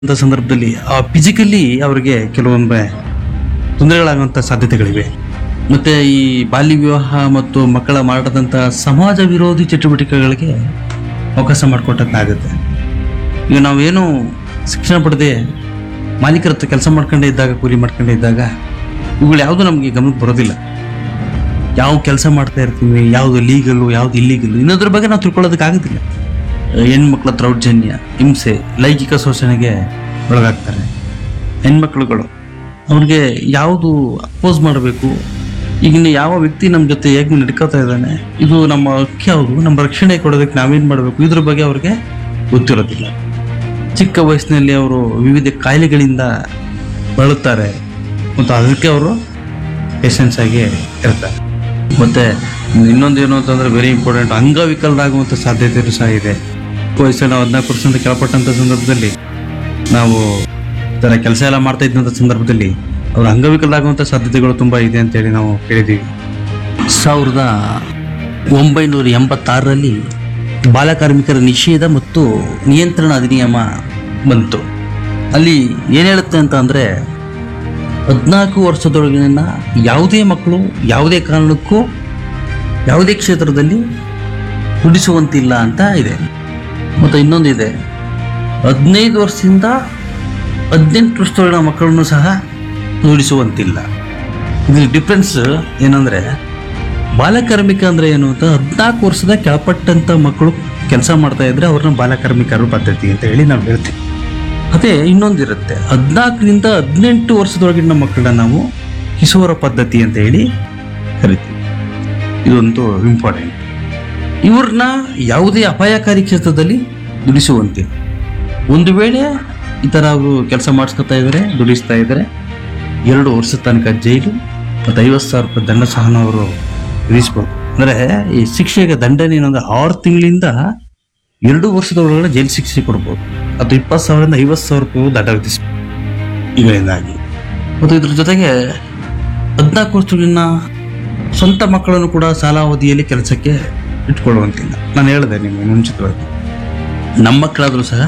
ಅಂತ ಸಂದರ್ಭದಲ್ಲಿ ಫಿಸಿಕಲಿ ಅವರಿಗೆ ಕೆಲವೊಮ್ಮೆ ತೊಂದರೆಗಳಾಗುವಂಥ ಸಾಧ್ಯತೆಗಳಿವೆ ಮತ್ತು ಈ ಬಾಲ್ಯ ವಿವಾಹ ಮತ್ತು ಮಕ್ಕಳ ಮಾರಾಟದಂಥ ಸಮಾಜ ವಿರೋಧಿ ಚಟುವಟಿಕೆಗಳಿಗೆ ಅವಕಾಶ ಮಾಡಿಕೊಟ್ಟಂತಾಗುತ್ತೆ ಈಗ ನಾವೇನು ಶಿಕ್ಷಣ ಪಡೆದೇ ಮಾಲೀಕರ ಹತ್ರ ಕೆಲಸ ಮಾಡ್ಕೊಂಡೇ ಇದ್ದಾಗ ಕೂಲಿ ಮಾಡ್ಕೊಂಡೇ ಇದ್ದಾಗ ಇವುಗಳು ಯಾವುದು ನಮಗೆ ಗಮನಕ್ಕೆ ಬರೋದಿಲ್ಲ ಯಾವ ಕೆಲಸ ಮಾಡ್ತಾ ಇರ್ತೀವಿ ಯಾವುದು ಲೀಗಲು ಯಾವುದು ಇಲ್ಲೀಗಲು ಇನ್ನೊಂದ್ರ ಬಗ್ಗೆ ನಾವು ತಿಳ್ಕೊಳ್ಳೋದಕ್ಕಾಗೋದಿಲ್ಲ ಹೆಣ್ಮಕ್ಳ ದೌರ್ಜನ್ಯ ಹಿಂಸೆ ಲೈಂಗಿಕ ಶೋಷಣೆಗೆ ಒಳಗಾಗ್ತಾರೆ ಹೆಣ್ಮಕ್ಳುಗಳು ಅವ್ರಿಗೆ ಯಾವುದು ಅಪೋಸ್ ಮಾಡಬೇಕು ಈಗಿನ ಯಾವ ವ್ಯಕ್ತಿ ನಮ್ಮ ಜೊತೆ ಹೇಗೆ ನಡ್ಕೋತಾ ಇದ್ದಾನೆ ಇದು ನಮ್ಮ ಹಕ್ಕಿ ಯಾವುದು ನಮ್ಮ ರಕ್ಷಣೆ ಕೊಡೋದಕ್ಕೆ ನಾವೇನು ಮಾಡಬೇಕು ಇದ್ರ ಬಗ್ಗೆ ಅವ್ರಿಗೆ ಗೊತ್ತಿರೋದಿಲ್ಲ ಚಿಕ್ಕ ವಯಸ್ಸಿನಲ್ಲಿ ಅವರು ವಿವಿಧ ಕಾಯಿಲೆಗಳಿಂದ ಬಳಲ್ತಾರೆ ಮತ್ತು ಅದಕ್ಕೆ ಅವರು ಪೇಷನ್ಸ್ ಆಗಿ ಇರ್ತಾರೆ ಮತ್ತೆ ಇನ್ನೊಂದು ಏನು ಅಂತಂದ್ರೆ ವೆರಿ ಇಂಪಾರ್ಟೆಂಟ್ ಅಂಗವಿಕಲರಾಗುವಂಥ ಸಾಧ್ಯತೆಯೂ ಸಹ ಇದೆ ವಯಸ್ಸಲ್ಲಿ ನಾವು ಹದಿನಾಲ್ಕು ವರ್ಷದಿಂದ ಕೆಳಪಟ್ಟಂಥ ಸಂದರ್ಭದಲ್ಲಿ ನಾವು ಈ ಥರ ಕೆಲಸ ಎಲ್ಲ ಮಾಡ್ತಾ ಇದ್ದಂಥ ಸಂದರ್ಭದಲ್ಲಿ ಅವರು ಅಂಗವಿಕಲರಾಗುವಂಥ ಸಾಧ್ಯತೆಗಳು ತುಂಬ ಇದೆ ಅಂತೇಳಿ ನಾವು ಕೇಳಿದ್ದೀವಿ ಸಾವಿರದ ಒಂಬೈನೂರ ಎಂಬತ್ತಾರರಲ್ಲಿ ಬಾಲಕಾರ್ಮಿಕರ ನಿಷೇಧ ಮತ್ತು ನಿಯಂತ್ರಣ ಅಧಿನಿಯಮ ಬಂತು ಅಲ್ಲಿ ಏನು ಹೇಳುತ್ತೆ ಅಂತ ಅಂದರೆ ಹದಿನಾಲ್ಕು ವರ್ಷದೊಳಗಿನ ಯಾವುದೇ ಮಕ್ಕಳು ಯಾವುದೇ ಕಾರಣಕ್ಕೂ ಯಾವುದೇ ಕ್ಷೇತ್ರದಲ್ಲಿ ದುಡಿಸುವಂತಿಲ್ಲ ಅಂತ ಇದೆ ಮತ್ತು ಇನ್ನೊಂದಿದೆ ಹದಿನೈದು ವರ್ಷದಿಂದ ಹದಿನೆಂಟು ವರ್ಷದೊಳಗಿನ ಮಕ್ಕಳನ್ನು ಸಹ ದುಡಿಸುವಂತಿಲ್ಲ ಇದ್ರ ಡಿಫ್ರೆನ್ಸ್ ಏನಂದರೆ ಬಾಲಕಾರ್ಮಿಕ ಅಂದರೆ ಏನು ಅಂತ ಹದಿನಾಲ್ಕು ವರ್ಷದ ಕೆಳಪಟ್ಟಂಥ ಮಕ್ಕಳು ಕೆಲಸ ಮಾಡ್ತಾ ಇದ್ರೆ ಅವ್ರನ್ನ ಬಾಲಕಾರ್ಮಿಕರು ಪದ್ಧತಿ ಅಂತ ಹೇಳಿ ನಾವು ಹೇಳ್ತೀವಿ ಅದೇ ಇನ್ನೊಂದಿರುತ್ತೆ ಹದಿನಾಲ್ಕರಿಂದ ಹದಿನೆಂಟು ವರ್ಷದೊಳಗಿನ ಮಕ್ಕಳನ್ನ ನಾವು ಕಿಶೋರ ಪದ್ಧತಿ ಅಂತ ಹೇಳಿ ಕರಿತೀವಿ ಇದೊಂದು ಇಂಪಾರ್ಟೆಂಟ್ ಇವ್ರನ್ನ ಯಾವುದೇ ಅಪಾಯಕಾರಿ ಕ್ಷೇತ್ರದಲ್ಲಿ ದುಡಿಸುವಂತಿಲ್ಲ ಒಂದು ವೇಳೆ ಈ ಥರ ಅವರು ಕೆಲಸ ಮಾಡಿಸ್ಕೊತಾ ಇದ್ದಾರೆ ದುಡಿಸ್ತಾ ಇದ್ದಾರೆ ಎರಡು ವರ್ಷದ ತನಕ ಜೈಲು ಮತ್ತು ಐವತ್ತು ಸಾವಿರ ರೂಪಾಯಿ ದಂಡ ಸಹ ಅವರು ವಿಧಿಸ್ಬೋದು ಅಂದರೆ ಈ ಶಿಕ್ಷೆಗೆ ದಂಡನೆ ಏನಂದ್ರೆ ಆರು ತಿಂಗಳಿಂದ ಎರಡು ವರ್ಷದ ಒಳಗಡೆ ಜೈಲು ಶಿಕ್ಷೆ ಕೊಡ್ಬೋದು ಅಥವಾ ಇಪ್ಪತ್ತು ಸಾವಿರದಿಂದ ಐವತ್ತು ಸಾವಿರ ರೂಪಾಯಿ ದಂಡ ವಿಧಿಸ್ಬೋದು ಇದರಿಂದಾಗಿ ಮತ್ತು ಇದ್ರ ಜೊತೆಗೆ ಹದಿನಾಲ್ಕು ವರ್ಷಗಳಿನ ಸ್ವಂತ ಮಕ್ಕಳನ್ನು ಕೂಡ ಸಾಲಾವಧಿಯಲ್ಲಿ ಕೆಲಸಕ್ಕೆ ಇಟ್ಕೊಳ್ಳುವಂತಿಲ್ಲ ನಾನು ಹೇಳಿದೆ ನಿಮಗೆ ಮುಂಚಿತವಾಗಿ ನಮ್ಮ ಮಕ್ಕಳಾದರೂ ಸಹ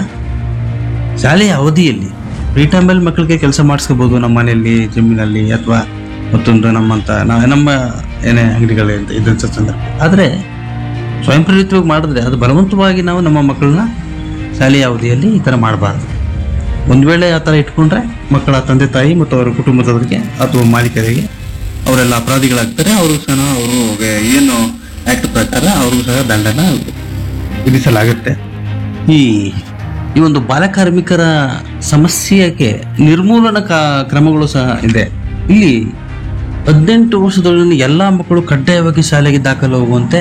ಶಾಲೆಯ ಅವಧಿಯಲ್ಲಿ ಫ್ರೀ ಟೈಮಲ್ಲಿ ಮಕ್ಕಳಿಗೆ ಕೆಲಸ ಮಾಡಿಸ್ಕೋಬೋದು ನಮ್ಮ ಮನೆಯಲ್ಲಿ ಜಮೀನಲ್ಲಿ ಅಥವಾ ಮತ್ತೊಂದು ನಮ್ಮಂತ ನಾವು ನಮ್ಮ ಏನೇ ಅಂಗಡಿಗಳಿಂದ ಇದ್ದಂಥ ಸಂದರ್ಭ ಆದರೆ ಸ್ವಯಂ ಪ್ರೇರಿತವಾಗಿ ಮಾಡಿದ್ರೆ ಅದು ಬಲವಂತವಾಗಿ ನಾವು ನಮ್ಮ ಮಕ್ಕಳನ್ನ ಶಾಲೆಯ ಅವಧಿಯಲ್ಲಿ ಈ ಥರ ಮಾಡಬಾರ್ದು ಒಂದು ವೇಳೆ ಆ ಥರ ಇಟ್ಕೊಂಡ್ರೆ ಮಕ್ಕಳ ತಂದೆ ತಾಯಿ ಮತ್ತು ಅವರ ಕುಟುಂಬದವರಿಗೆ ಅಥವಾ ಮಾಲೀಕರಿಗೆ ಅವರೆಲ್ಲ ಅಪರಾಧಿಗಳಾಗ್ತಾರೆ ಅವರು ಸಹ ಅವರು ಏನು ಆ್ಯಕ್ಟ್ ಪ್ರಕಾರ ಅವ್ರಿಗೂ ಸಹ ದಂಡನ ವಿಧಿಸಲಾಗುತ್ತೆ ಈ ಈ ಒಂದು ಬಾಲಕಾರ್ಮಿಕರ ಸಮಸ್ಯೆಗೆ ನಿರ್ಮೂಲನ ಕ- ಕ್ರಮಗಳು ಸಹ ಇದೆ ಇಲ್ಲಿ ಹದಿನೆಂಟು ವರ್ಷದೊಳಗಿನ ಎಲ್ಲ ಮಕ್ಕಳು ಕಡ್ಡಾಯವಾಗಿ ಶಾಲೆಗೆ ದಾಖಲು ಹೋಗುವಂತೆ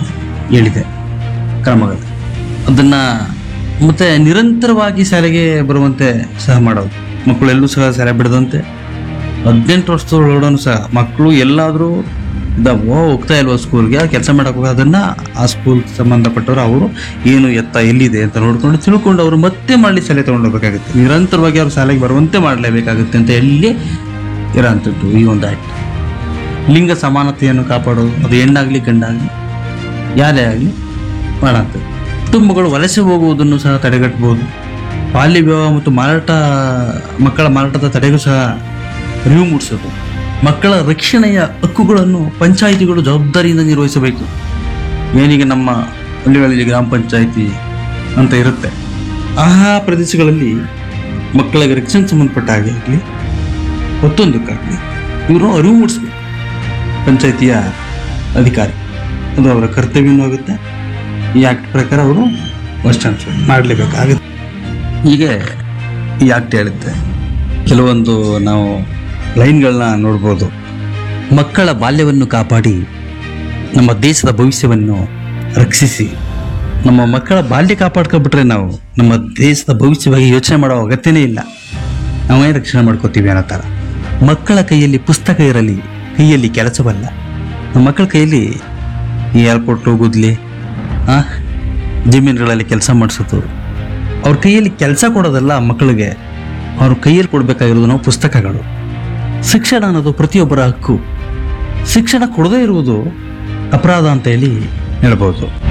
ಹೇಳಿದೆ ಕ್ರಮಗಳು ಅದನ್ನ ಮತ್ತೆ ನಿರಂತರವಾಗಿ ಶಾಲೆಗೆ ಬರುವಂತೆ ಸಹ ಮಾಡೋದು ಮಕ್ಕಳು ಎಲ್ಲೂ ಸಹ ಶಾಲೆ ಬಿಡದಂತೆ ಹದಿನೆಂಟು ವರ್ಷದೊಳಗಡೆ ಸಹ ಮಕ್ಕಳು ಎಲ್ಲಾದರೂ ಇದಾವೋ ಹೋಗ್ತಾ ಇಲ್ವೋ ಸ್ಕೂಲ್ಗೆ ಕೆಲಸ ಮಾಡಕ್ಕೆ ಹೋಗೋ ಅದನ್ನ ಆ ಸ್ಕೂಲ್ ಸಂಬಂಧಪಟ್ಟವರು ಅವರು ಏನು ಎತ್ತ ಎಲ್ಲಿದೆ ಅಂತ ನೋಡ್ಕೊಂಡು ತಿಳ್ಕೊಂಡು ಅವರು ಮತ್ತೆ ಮಾಡಲಿ ಶಾಲೆ ತಗೊಂಡೋಗ್ಬೇಕಾಗುತ್ತೆ ನಿರಂತರವಾಗಿ ಅವ್ರು ಶಾಲೆಗೆ ಬರುವಂತೆ ಮಾಡಲೇಬೇಕಾಗುತ್ತೆ ಅಂತ ಹೇಳಿ ಇರೋಂಥದ್ದು ಈ ಒಂದು ಆ್ಯಕ್ಟ್ ಲಿಂಗ ಸಮಾನತೆಯನ್ನು ಕಾಪಾಡೋದು ಅದು ಹೆಣ್ಣಾಗಲಿ ಗಂಡಾಗಲಿ ಯಾರೇ ಆಗಲಿ ಮಾಡೋಂಥದ್ದು ಕುಟುಂಬಗಳು ವಲಸೆ ಹೋಗುವುದನ್ನು ಸಹ ತಡೆಗಟ್ಟಬಹುದು ಬಾಲ್ಯ ವಿವಾಹ ಮತ್ತು ಮಾರಾಟ ಮಕ್ಕಳ ಮಾರಾಟದ ತಡೆಗೂ ಸಹ ಅರಿವು ಮೂಡಿಸೋದು ಮಕ್ಕಳ ರಕ್ಷಣೆಯ ಹಕ್ಕುಗಳನ್ನು ಪಂಚಾಯಿತಿಗಳು ಜವಾಬ್ದಾರಿಯಿಂದ ನಿರ್ವಹಿಸಬೇಕು ಏನೀಗ ನಮ್ಮ ಹಳ್ಳಿಗಳಲ್ಲಿ ಗ್ರಾಮ ಪಂಚಾಯಿತಿ ಅಂತ ಇರುತ್ತೆ ಆ ಪ್ರದೇಶಗಳಲ್ಲಿ ಮಕ್ಕಳಿಗೆ ರಕ್ಷಣೆ ಸಂಬಂಧಪಟ್ಟ ಹಾಗೆ ಆಗಲಿ ಮತ್ತೊಂದಕ್ಕಾಗಲಿ ಇವರು ಅರಿವು ಮೂಡಿಸ್ಬೇಕು ಪಂಚಾಯಿತಿಯ ಅಧಿಕಾರಿ ಅದು ಅವರ ಕರ್ತವ್ಯವೂ ಆಗುತ್ತೆ ಈ ಆಕ್ಟ್ ಪ್ರಕಾರ ಅವರು ವರ್ಷಾಂಶ ಮಾಡಲೇಬೇಕಾಗುತ್ತೆ ಹೀಗೆ ಈ ಆಕ್ಟ್ ಹೇಳುತ್ತೆ ಕೆಲವೊಂದು ನಾವು ಲೈನ್ಗಳನ್ನ ನೋಡ್ಬೋದು ಮಕ್ಕಳ ಬಾಲ್ಯವನ್ನು ಕಾಪಾಡಿ ನಮ್ಮ ದೇಶದ ಭವಿಷ್ಯವನ್ನು ರಕ್ಷಿಸಿ ನಮ್ಮ ಮಕ್ಕಳ ಬಾಲ್ಯ ಕಾಪಾಡ್ಕೊಬಿಟ್ರೆ ನಾವು ನಮ್ಮ ದೇಶದ ಭವಿಷ್ಯವಾಗಿ ಯೋಚನೆ ಮಾಡೋ ಅಗತ್ಯನೇ ಇಲ್ಲ ನಾವೇ ರಕ್ಷಣೆ ಮಾಡ್ಕೋತೀವಿ ಅನ್ನೋ ಥರ ಮಕ್ಕಳ ಕೈಯಲ್ಲಿ ಪುಸ್ತಕ ಇರಲಿ ಕೈಯಲ್ಲಿ ಕೆಲಸವಲ್ಲ ನಮ್ಮ ಮಕ್ಕಳ ಕೈಯಲ್ಲಿ ಈ ಏರ್ಪೋರ್ಟು ಗುದ್ಲಿ ಆ, ಜಮೀನುಗಳಲ್ಲಿ ಕೆಲಸ ಮಾಡಿಸೋದು ಅವ್ರ ಕೈಯಲ್ಲಿ ಕೆಲಸ ಕೊಡೋದಲ್ಲ ಮಕ್ಕಳಿಗೆ ಅವ್ರ ಕೈಯಲ್ಲಿ ಕೊಡಬೇಕಾಗಿರೋದು ನಾವು ಪುಸ್ತಕಗಳು ಶಿಕ್ಷಣ ಅನ್ನೋದು ಪ್ರತಿಯೊಬ್ಬರ ಹಕ್ಕು ಶಿಕ್ಷಣ ಕೊಡದೇ ಇರುವುದು ಅಪರಾಧ ಅಂತ ಹೇಳಿ ಹೇಳ್ಬೋದು